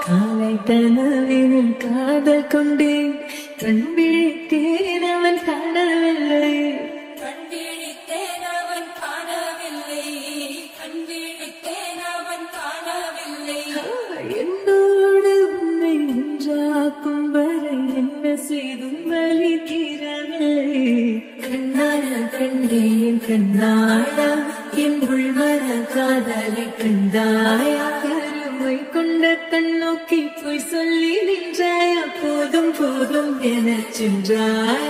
காலை கனவினில் காதல் கொண்டேன் கண் விழித்தேன் அவன் காணவில்லை கண்விழித்தேன் அவன் காணவில்லை கண்விழித்தேன் அவன் காணவில்லை என்னோடு உன்னை ஒன்றாக்கும் வரை என்ன செய்தும் வழி தீரவில்லை கண்ணான கண்டேன் கண்ணாயா என் உள்மன காதலை கண்டாயா கருமை கொண்ட கண்ணோக்கி போய் சொல்லி நின்றாயா போதும் போதும் எனச் சென்றாயா